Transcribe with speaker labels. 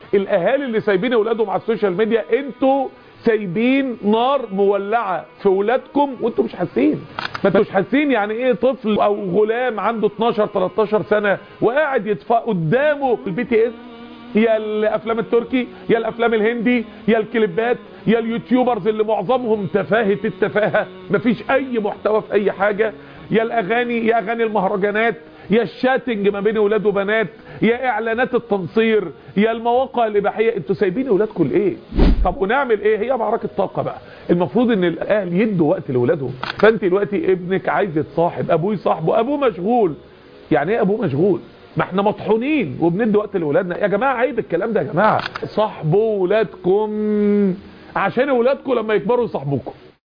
Speaker 1: الاهالي اللي سايبين اولادهم على السوشيال ميديا انتوا سايبين نار مولعه في ولادكم وانتوا مش حاسين ما انتوا مش حاسين يعني ايه طفل او غلام عنده 12 13 سنه وقاعد يدفع قدامه البي تي اس يا الافلام التركي يا الافلام الهندي يا الكليبات يا اليوتيوبرز اللي معظمهم تفاهه التفاهه مفيش اي محتوى في اي حاجه يا الاغاني يا اغاني المهرجانات يا الشاتنج ما بين اولاد وبنات يا اعلانات التنصير يا المواقع الاباحيه انتوا سايبين اولادكم لايه طب ونعمل ايه هي معركه طاقه بقى المفروض ان الاهل يدوا وقت لاولادهم فانت دلوقتي ابنك عايز يتصاحب ابوه يصاحبه ابوه مشغول يعني ايه ابوه مشغول ما احنا مطحونين وبندي وقت لاولادنا يا جماعه عيب الكلام ده يا جماعه صاحبوا ولادكم عشان اولادكم لما يكبروا يصاحبوكم